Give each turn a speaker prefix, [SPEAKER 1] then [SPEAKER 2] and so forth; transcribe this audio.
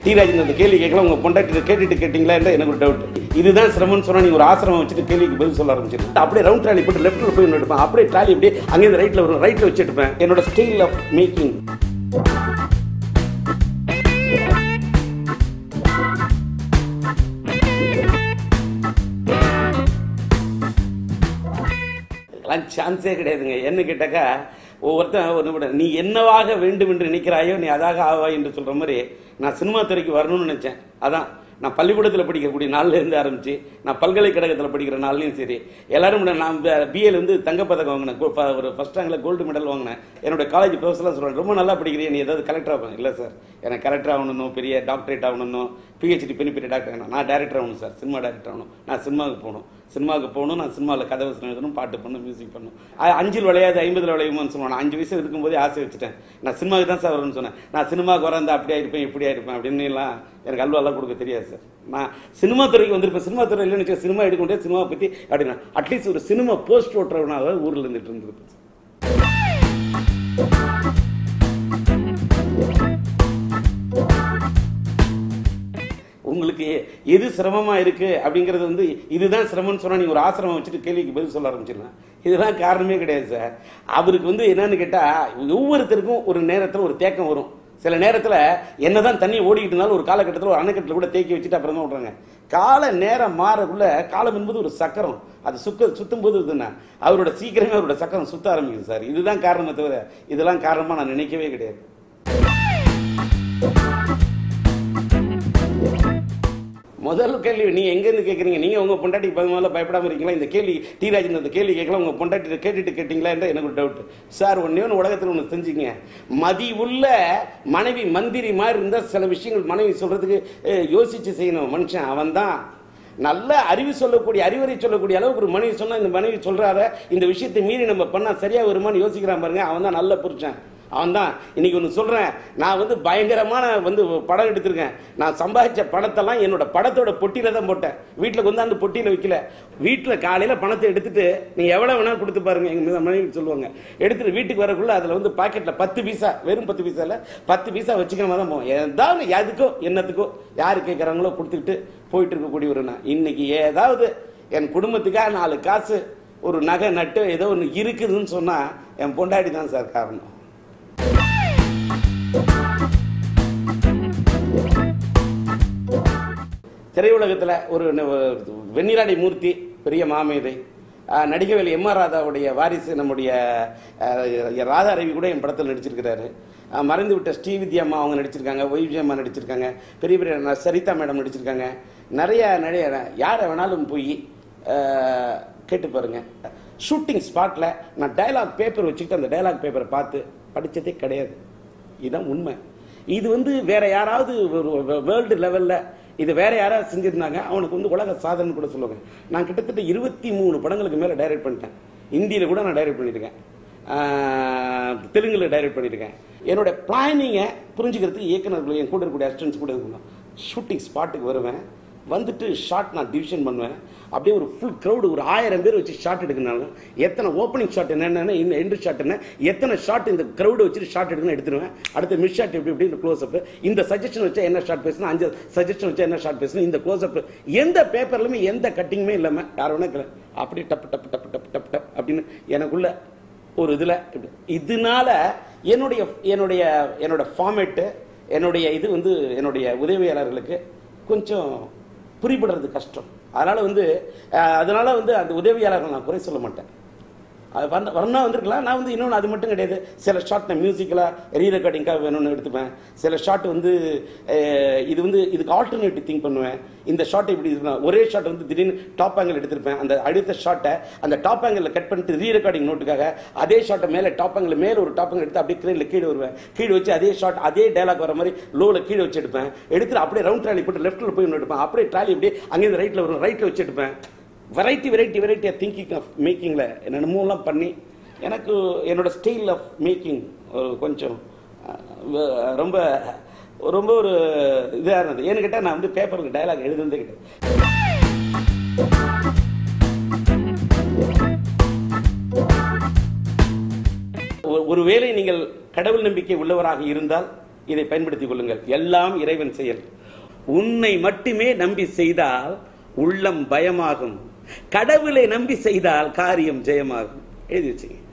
[SPEAKER 1] D Rajan அந்த கேள்வி கேட்கலாம் உங்க பொண்டாட்டி கேட்டுட்டு கேட்டீங்களா எனக்கு ஒரு டவுட் இதுதான் சிரமம்னு சொன்னா நீங்க ஒரு ஆசிரமம் வச்சுட்டு கேள்விக்கு பதில் சொல்ல ஆரம்பிச்சிருக்கேன் அப்படியே ரவுண்ட் ட்ராலி போட்டு லெஃப்ட்ல போய் ஒன்று எடுப்பேன் அப்படியே ட்ராலி அப்படியே அங்கேருந்து ரைட்ல வரும் ரைட்ல வச்சு எடுப்பேன் என்னோட ஸ்டைல் ஆஃப் மேக்கிங் இதெல்லாம் சான்ஸே கிடையாதுங்க என்ன கேட்டாக்கா ஒவ்வொருத்தன் ஒன்று விட நீ என்னவாக வேண்டும் என்று நினைக்கிறாயோ நீ அதாக ஆவாய் என்று சொல்ற மாதிரி நான் சினிமா துறைக்கு வரணும்னு நினைச்சேன் அதான் நான் பள்ளிக்கூடத்தில் படிக்கக்கூடிய நாள்ல இருந்து ஆரம்பிச்சு நான் பல்கலைக்கழகத்தில் படிக்கிற நாள்லையும் சரி எல்லாரும் முன்ன நான் பிஏல வந்து தங்கப்பதக்கம் வாங்கினேன் கோ- ப- ஒரு ஃபர்ஸ்ட் ரேங்கில் கோல்டு மெடல் வாங்கினேன் என்னோட காலேஜ் ப்ரொஃபஸர்லாம் சொல்றாங்க ரொம்ப நல்லா படிக்கிறீங்க நீ ஏதாவது கலெக்டர் ஆகணும் இல்லை சார் எனக்கு கலெக்டர் ஆகணும் பெரிய டாக்டரேட் ஆகணும் பிஹெச்டி பெரிய பெரிய டாக்டர் ஆகணும் நான் டேரக்டர் ஆகணும் சார் சினிமா டேரக்டர் ஆகணும் நான் சினிமாவுக்கு போகணும் சினிமாவுக்கு போகணும் நான் சினிமாவில் கதை வசனம் எழுதணும் பாட்டு பண்ணணும் மியூசிக் பண்ணணும் அ- அஞ்சில் விளையாது ஐம்பதுல விளையுமோன்னு சொல்லுவாங்க நான் அஞ்சு வயசு இருக்கும்போதே ஆசை வச்சுட்டேன் நான் சினிமாவுக்கு தான் சார் வரும்னு சொன்னேன் நான் சினிமாவுக்கு வரேன் அப்படியே இருப்பேன் இப்படியா இருப்பேன் அப்படின்னு எல்லாம் எனக்கு அல்வாலாம் கொடுக்க தெரியாது சார் நான் சினிமா துறைக்கு வந்திருப்பேன் சினிமா துறையில் இல்லைன்னு வச்சுக்கோ, சினிமா எடுக்க முடியாது சினிமா பற்றி அப்படின்னா அட்லீஸ்ட் ஒரு சினிமா போஸ்ட் ஓட்டுறவனாவது ஊரில் இருந்துட்டு இருந்திருப்பேன் சார் உங்களுக்கு எது சிரமமா இருக்கு அப்படிங்கிறது வந்து இதுதான் சிரமம்னு சொன்னா நீங்க ஒரு ஆசிரமம் வச்சுட்டு கேள்விக்கு பதில் சொல்ல ஆரம்பிச்சிடலாம் இதெல்லாம் காரணமே கிடையாது சார் அவருக்கு வந்து என்னன்னு கேட்டா ஒவ்வொருத்தருக்கும் ஒரு நேரத்துல ஒரு தேக்கம் வரும் சில நேரத்துல என்னதான் தண்ணி ஓடிக்கிட்டு இருந்தாலும் ஒரு காலகட்டத்தில் ஒரு அணைக்கட்டில் கூட தேக்கி வச்சுட்டு அப்புறம் தான் விட்றாங்க கால நேரம் மாறக்குள்ள காலம் என்பது ஒரு சக்கரம் அது சுக்க சுத்தும் போது இதுன்னா அவரோட சீக்கிரமே அவரோட சக்கரம் சுத்த ஆரம்பிக்கும் சார் இதுதான் காரணமே தவிர இதெல்லாம் காரணமா நான் நினைக்கவே கிடையாது முதல் கேள்வி நீங்க எங்க இருந்து கேக்குறீங்க நீங்க உங்க பொண்டாட்டி முதல்ல பயப்படாம இருக்கீங்களா இந்த கேள்வி டி ராஜன் அந்த கேள்வி கேட்கலாம் உங்க பொண்டாட்டி கேட்டுட்டு கேட்டீங்களா என்ற எனக்கு ஒரு டவுட் சார் ஒன்னே ஒன்று உலகத்தில் ஒன்று செஞ்சீங்க மதி உள்ள மனைவி மந்திரி மாதிரி இருந்தா சில விஷயங்கள் மனைவி சொல்றதுக்கு அஹ், யோசிச்சு செய்யணும் மனுஷன் அவன் தான் நல்ல அறிவு சொல்லக்கூடிய அறிவுரை சொல்லக்கூடிய அளவுக்கு ஒரு மனைவி சொன்னா இந்த மனைவி சொல்றாரு இந்த விஷயத்தை மீறி நம்ம பண்ணா சரியா வருமான்னு யோசிக்கிறான் பாருங்க அவன் தான் நல்ல புருஷன் அவன் தான் இன்னைக்கு ஒன்று சொல்றேன் நான் வந்து பயங்கரமான வந்து படம் எடுத்திருக்கேன் நான் சம்பாதிச்ச பணத்தெல்லாம் என்னோட படத்தோட பொட்டியில தான் போட்டேன் வீட்டில் கொண்டாந்து பொட்டியில வைக்கல வீட்டில் காலையில பணத்தை எடுத்துட்டு நீ எவ்வளவு வேணா கொடுத்து பாருங்க எங்க மீது மனைவி சொல்லுவாங்க எடுத்துட்டு வீட்டுக்கு வரக்குள்ள அதுல வந்து பாக்கெட்ல பத்து பீசா வெறும் பத்து பீசா இல்ல பத்து பீசா வச்சுக்காம தான் போவோம் ஏதாவது எதுக்கோ என்னத்துக்கோ யாரு கேட்கறாங்களோ கொடுத்துக்கிட்டு போயிட்டு இருக்கக்கூடிய ஒரு நான் இன்னைக்கு ஏதாவது என் குடும்பத்துக்காக நாலு காசு ஒரு நகை நட்டு ஏதோ ஒன்று இருக்குதுன்னு சொன்னா என் பொண்டாடி தான் சார் காரணம் திரையுலகத்தில் ஒரு ந- வெண்ணிராடி மூர்த்தி பெரிய மாமேதை ஆஹ், நடிகவேல் எம் ஆர் ராதாவுடைய வாரிசு நம்முடைய ஆஹ், ராதா ரவி கூட என் படத்தில் நடிச்சிருக்கிறாரு ஆஹ், மறைந்து விட்ட ஸ்ரீவித்யா அம்மா அவங்க நடிச்சிருக்காங்க ஒய்வி அம்மா நடிச்சிருக்காங்க பெரிய பெரிய ந- சரிதா மேடம் நடிச்சிருக்காங்க நிறைய நிறைய யாரை வேணாலும் போய் ஆஹ், கேட்டு பாருங்க ஷூட்டிங் ஸ்பாட்டில் நான் டயலாக் பேப்பர் வச்சுக்கிட்டு அந்த டயலாக் பேப்பரை பார்த்து படிச்சதே கிடையாது இதுதான் உண்மை இது வந்து வேற யாராவது ஒரு வேர்ல்டு லெவல்ல இது வேற யாராவது செஞ்சிருந்தாங்க அவனுக்கு வந்து உலக சாதனை கூட சொல்லுவாங்க நான் கிட்டத்தட்ட இருபத்தி மூணு படங்களுக்கு மேல டைரக்ட் பண்ணிட்டேன் இந்தியில கூட நான் டைரக்ட் பண்ணியிருக்கேன் ஆஹ், தெலுங்குல டைரக்ட் பண்ணியிருக்கேன் என்னோட பிளானிங்கை புரிஞ்சுக்கிறதுக்கு இயக்குனர்கள் என் கூட இருக்கக்கூடிய அசிஸ்டன்ஸ் கூட இருக்கணும் ஷூட்டிங் ஸ்பாட்டுக்கு வருவேன் வந்துட்டு ஷாட் நான் டிவிஷன் பண்ணுவேன் அப்படியே ஒரு ஃபுல் க்ரௌடு ஒரு ஆயிரம் பேர் வச்சு ஷாட் எடுக்கனாலும் எத்தனை ஓப்பனிங் ஷாட் என்னென்ன இன்னும் எண்டு ஷாட் என்ன எத்தனை ஷாட் இந்த க்ரௌடு வச்சுட்டு ஷாட் எடுக்கணும் எடுத்துருவேன் அடுத்து மிஸ் ஷாட் எப்படி எப்படி க்ளோஸ் அப் இந்த சஜஷன் வச்சா என்ன ஷாட் பேசணும் அஞ்சு சஜஷன் வச்சா என்ன ஷாட் பேசணும் இந்த க்ளோஸ் அப் எந்த பேப்பர்லையுமே எந்த கட்டிங்குமே இல்லாமல் யார் வேணா கேளு. அப்படி டப்பு டப்பு டப்பு டப்பு டப்பு டப் அப்படின்னு எனக்குள்ள ஒரு இதில் இதனால என்னுடைய என்னுடைய என்னோட ஃபார்மேட்டு என்னுடைய இது வந்து என்னுடைய உதவியாளர்களுக்கு கொஞ்சம் புரிபடுறது கஷ்டம் அதனால வந்து அஹ், அதனால வந்து அந்த உதவியாளர்கள் நான் குறை சொல்ல மாட்டேன் அது வந்த வரணும் வந்திருக்கலாம் நான் வந்து இன்னொன்று அது மட்டும் கிடையாது சில ஷாட் நான் மியூசிக்கலாக ரீ ரெக்கார்டிங்காக வேணும்னு எடுத்துப்பேன் சில ஷாட் வந்து அஹ், இது வந்து இதுக்கு ஆல்டர்னேட்டிவ் திங்க் பண்ணுவேன் இந்த ஷாட் இப்படி இருக்கலாம் ஒரே ஷாட் வந்து திடீர்னு டாப் ஆங்கிள் எடுத்திருப்பேன் அந்த அடுத்த ஷாட்டை அந்த டாப் ஆங்கிளில் கட் பண்ணிட்டு ரீ ரெக்கார்டிங் நோட்டுக்காக அதே ஷாட்டை மேலே டாப் ஆங்கிள் மேலே ஒரு டாப் ஆங்கிள் எடுத்து அப்படியே கிரேனில் கீழே வருவேன் கீழே வச்சு அதே ஷாட் அதே டைலாக் வர மாதிரி லோவில் கீழே வச்சு எடுப்பேன் எடுத்துட்டு அப்படியே ரவுண்ட் ட்ராலி போட்டு லெஃப்ட்டில் போய் ஒன்று எடுப்பேன் அப்படியே ட்ராலி அப்படியே அங்கேருந்து ரைட்டில் வரும் ரைட்டில் வச்சு எடுப்பேன் variety variety variety of thinking of மேக்கிங்கில் என்னென்னமோலாம் பண்ணி எனக்கு என்னோட ஸ்டைல் ஆஃப் மேக்கிங் கொஞ்சம் அஹ், வ- ரொம்ப ரொம்ப ஒரு இதாக இருந்தது ஏன்னு கேட்டால் நான் வந்து பேப்பருக்கு டயலாக் எழுதுனதே கிடையாது ஒரு- ஒருவேளை நீங்கள் கடவுள் நம்பிக்கை உள்ளவராக இருந்தால் இதை பயன்படுத்திக் கொள்ளுங்கள் எல்லாம் இறைவன் செயல் உன்னை மட்டுமே நம்பி செய்தால் உள்ளம் பயமாகும் கடவுளை நம்பி செய்தால் காரியம் ஜெயமாகும் எழுதி வச்சுங்க